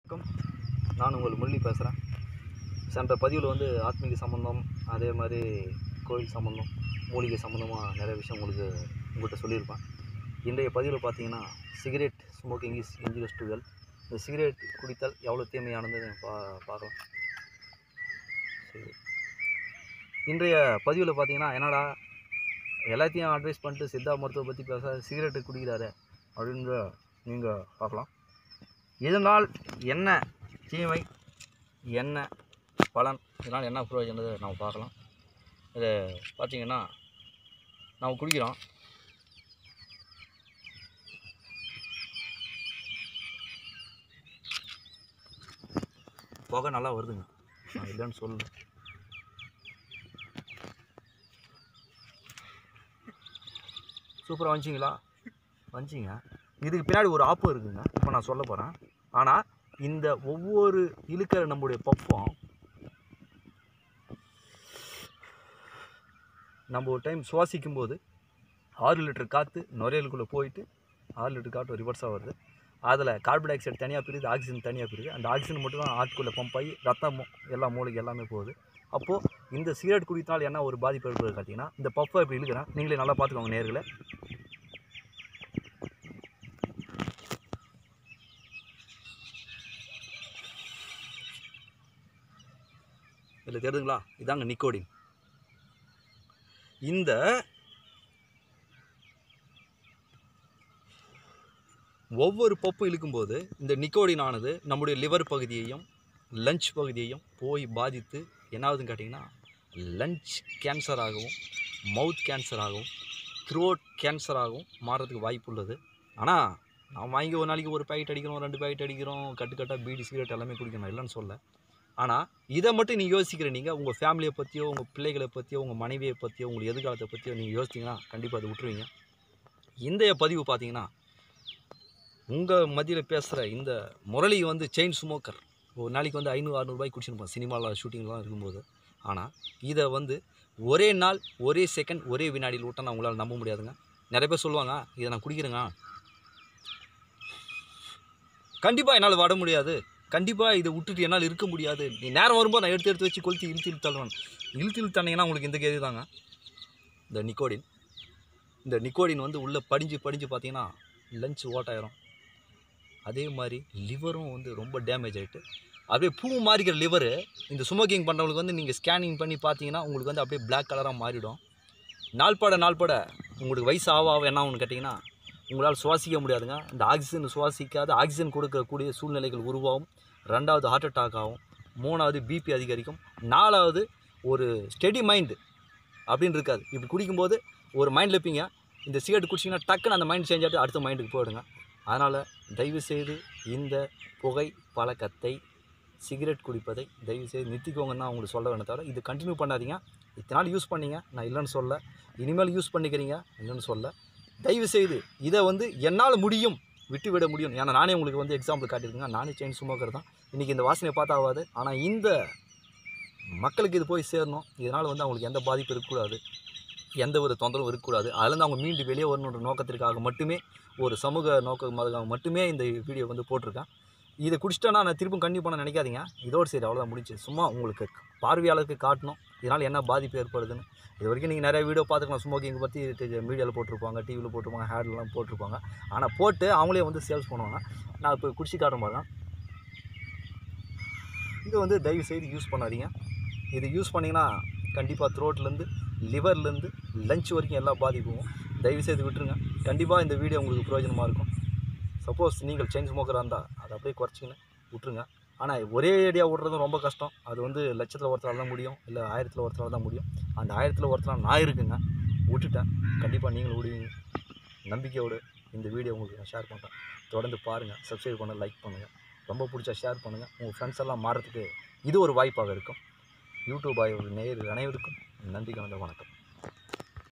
வணக்கம் நான் உங்கள் முரளி பேசுகிறேன் சென்ற பதிவில் வந்து ஆத்மீக சம்பந்தம் அதே மாதிரி கோயில் சம்பந்தம் மூலிகை சம்மந்தமாக நிறைய விஷயம் உங்களுக்கு உங்கள்கிட்ட சொல்லியிருப்பேன் இன்றைய பதிவில் பார்த்தீங்கன்னா cigarette smoking is injurious to health இந்த சிகரெட் குடித்தால் எவ்வளோ தீமையானது பா பார்க்கலாம் சரி இன்றைய பதிவில் பார்த்தீங்கன்னா என்னடா எல்லாத்தையும் அட்வைஸ் பண்ணிட்டு சித்தா மருத்துவத்தை பற்றி பேச சிகரெட்டு குடிக்கிறாரு அப்படின்ற நீங்கள் பார்க்கலாம் இதனால் என்ன தீமை என்ன பலன் இதனால் என்ன பிரயோஜனது நம்ம பார்க்கலாம் இது பார்த்தீங்கன்னா நம்ம குடிக்கிறோம் புகை நல்லா வருதுங்க நான் இல்லைன்னு சொல்லு சூப்பராக வந்துச்சிங்களா வந்துச்சிங்க இதுக்கு பின்னாடி ஒரு ஆப்பு இருக்குங்க இப்போ நான் சொல்ல போகிறேன் ஆனால் இந்த ஒவ்வொரு இழுக்கிற நம்முடைய பஃபும் நம்ம ஒரு டைம் சுவாசிக்கும் போது ஆறு லிட்டர் காற்று நுரையலுக்குள்ளே போயிட்டு ஆறு லிட்டர் காற்று ரிவர்ஸாக வருது அதில் கார்பன் டை ஆக்சைடு தனியாக பிரியுது ஆக்சிஜன் தனியாக பிரியுது அந்த ஆக்சிஜன் மட்டும் தான் ஆட்டுக்குள்ளே பம்ப் ஆகி ரத்தம் எல்லா மூளைக்கு எல்லாமே போகுது அப்போது இந்த சிகரெட் குடித்தால் என்ன ஒரு பாதிப்பு ஏற்படுது பார்த்தீங்கன்னா இந்த பஃப்பை இப்படி இழுக்கிறேன் நீங்களே நல்லா பார்த்துக்கோங்க நேர்களை இதில் தெரியுதுங்களா இதாங்க நிக்கோடின் இந்த ஒவ்வொரு பப்பு இழுக்கும்போது இந்த நிக்கோடின் ஆனது நம்முடைய லிவர் பகுதியையும் லஞ்ச் பகுதியையும் போய் பாதித்து என்னாவதுன்னு கேட்டிங்கன்னா லஞ்ச் கேன்சர் ஆகவும் மவுத் கேன்சர் ஆகவும் த்ரோட் கேன்சர் ஆகவும் மாறுறதுக்கு வாய்ப்பு உள்ளது ஆனால் நான் வாங்கி ஒரு நாளைக்கு ஒரு பாக்கெட் அடிக்கிறோம் ரெண்டு பாக்கெட் அடிக்கிறோம் கட்டு கட்டாக பீடி சிகரெட் எல்லாமே குடிக்கணும் இல்லைன்னு சொல்ல ஆனால் இதை மட்டும் நீங்கள் யோசிக்கிற நீங்கள் உங்கள் ஃபேமிலியை பற்றியோ உங்கள் பிள்ளைகளை பற்றியோ உங்கள் மனைவியை பற்றியோ உங்கள் எதிர்காலத்தை பற்றியோ நீங்கள் யோசித்தீங்கன்னா கண்டிப்பாக அதை விட்டுருவீங்க இந்த பதிவு பார்த்தீங்கன்னா உங்கள் மத்தியில் பேசுகிற இந்த முரளி வந்து செயின் ஸ்மோக்கர் ஒரு நாளைக்கு வந்து ஐநூறு அறநூறுபாய்க்கு குடிச்சிருப்பான் சினிமாவில் ஷூட்டிங்லாம் இருக்கும்போது ஆனால் இதை வந்து ஒரே நாள் ஒரே செகண்ட் ஒரே வினாடியில் விட்டால் நான் உங்களால் நம்ப முடியாதுங்க நிறைய பேர் சொல்லுவாங்க இதை நான் குடிக்கிறேங்க கண்டிப்பாக என்னால் வர முடியாது கண்டிப்பாக இதை விட்டுட்டு என்னால் இருக்க முடியாது நீ நேரம் வரும்போது நான் எடுத்து எடுத்து வச்சு கொளுத்தி இழுத்து இழுத்து தள்ளுவேன் இழுத்து இழுத்து தந்தீங்கன்னா உங்களுக்கு இந்த கேது தாங்க இந்த நிக்கோடின் இந்த நிக்கோடின் வந்து உள்ளே படிஞ்சு படிஞ்சு பார்த்தீங்கன்னா லஞ்ச் ஓட்டாயிரும் அதே மாதிரி லிவரும் வந்து ரொம்ப டேமேஜ் ஆகிட்டு அப்படியே பூ மாறிக்கிற லிவரு இந்த ஸ்மோக்கிங் பண்ணுறவங்களுக்கு வந்து நீங்கள் ஸ்கேனிங் பண்ணி பார்த்தீங்கன்னா உங்களுக்கு வந்து அப்படியே பிளாக் கலராக மாறிடும் நாள்பட நாள்பட உங்களுக்கு வயசு ஆக ஆக என்ன ஆகும்னு கேட்டிங்கன்னா உங்களால் சுவாசிக்க முடியாதுங்க இந்த ஆக்சிஜன் சுவாசிக்காத ஆக்சிஜன் கொடுக்கக்கூடிய சூழ்நிலைகள் உருவாகும் ரெண்டாவது ஹார்ட் அட்டாக் ஆகும் மூணாவது பிபி அதிகரிக்கும் நாலாவது ஒரு ஸ்டெடி மைண்டு அப்படின்னு இருக்காது இப்படி குடிக்கும்போது ஒரு மைண்டில் இருப்பீங்க இந்த சிகரெட் குடிச்சிங்கன்னா டக்குன்னு அந்த மைண்ட் சேஞ்ச் ஆகிட்டு அடுத்த மைண்டுக்கு போயிடுங்க அதனால் தயவு செய்து இந்த புகை பழக்கத்தை சிகரெட் குடிப்பதை தயவு செய்து நிறுத்திக்கோங்கன்னு நான் உங்களுக்கு சொல்ல வேணும் தவிர இது கண்டினியூ பண்ணாதீங்க இத்தனை நாள் யூஸ் பண்ணீங்க நான் இல்லைன்னு சொல்ல இனிமேல் யூஸ் பண்ணிக்கிறீங்க இல்லைன்னு சொல்ல தயவு செய்து இதை வந்து என்னால் முடியும் விட்டு விட முடியும் ஏன்னா நானே உங்களுக்கு வந்து எக்ஸாம்பிள் காட்டியிருக்கேங்க நானே செயின் சுமோக்கர் தான் இன்றைக்கி இந்த வாசனையை பார்த்தா ஆகாது ஆனால் இந்த மக்களுக்கு இது போய் சேரணும் இதனால் வந்து அவங்களுக்கு எந்த பாதிப்பு இருக்கக்கூடாது எந்த ஒரு தொந்தரவும் இருக்கக்கூடாது அதுலேருந்து அவங்க மீண்டு வெளியே வரணுன்ற நோக்கத்திற்காக மட்டுமே ஒரு சமூக நோக்கமாக மட்டுமே இந்த வீடியோ வந்து போட்டிருக்கேன் இதை குடிச்சிட்டேன்னா நான் திரும்ப கண்டிப்பாக பண்ண நினைக்காதீங்க இதோடு சரி அவ்வளோதான் முடிஞ்சு சும்மா உங்களுக்கு பார்வையாளருக்கு காட்டணும் இதனால் என்ன பாதிப்பு ஏற்படுதுன்னு இது வரைக்கும் நீங்கள் நிறைய வீடியோ பார்த்துக்கலாம் ஸ்மோக்கிங் பற்றி மீடியாவில் போட்டிருப்பாங்க டிவியில் போட்டிருப்பாங்க ஹேட்லாம் போட்டிருப்பாங்க ஆனால் போட்டு அவங்களே வந்து சேல்ஸ் பண்ணுவாங்க நான் இப்போ குடிச்சு காட்டுறேன் பாருங்க இது வந்து தயவு செய்து யூஸ் பண்ணாதீங்க இது யூஸ் பண்ணிங்கன்னா கண்டிப்பாக த்ரோட்லேருந்து லிவர்லேருந்து லஞ்ச் வரைக்கும் எல்லா பாதிப்பும் தயவு செய்து விட்டுருங்க கண்டிப்பாக இந்த வீடியோ உங்களுக்கு பிரயோஜனமாக இருக்கும் சப்போஸ் நீங்கள் செயின் ஸ்மோக்கராக இருந்தால் அதை அப்படியே குறைச்சிங்கன்னு விட்டுருங்க ஆனால் ஒரே ஏடியா விட்றதும் ரொம்ப கஷ்டம் அது வந்து லட்சத்தில் ஒருத்தரால் தான் முடியும் இல்லை ஆயிரத்தில் ஒருத்தரால் தான் முடியும் அந்த ஆயிரத்தில் ஒருத்தரால் நான் இருக்குங்க விட்டுட்டேன் கண்டிப்பாக நீங்களும் விடுவீங்க நம்பிக்கையோடு இந்த வீடியோ உங்களுக்கு நான் ஷேர் பண்ணுறேன் தொடர்ந்து பாருங்கள் சப்ஸ்கிரைப் பண்ண லைக் பண்ணுங்கள் ரொம்ப பிடிச்சா ஷேர் பண்ணுங்கள் உங்கள் ஃப்ரெண்ட்ஸ் எல்லாம் மாறதுக்கு இது ஒரு வாய்ப்பாக இருக்கும் யூடியூப் ஆகியோட நேர் அனைவருக்கும் நன்றி கலந்த வணக்கம்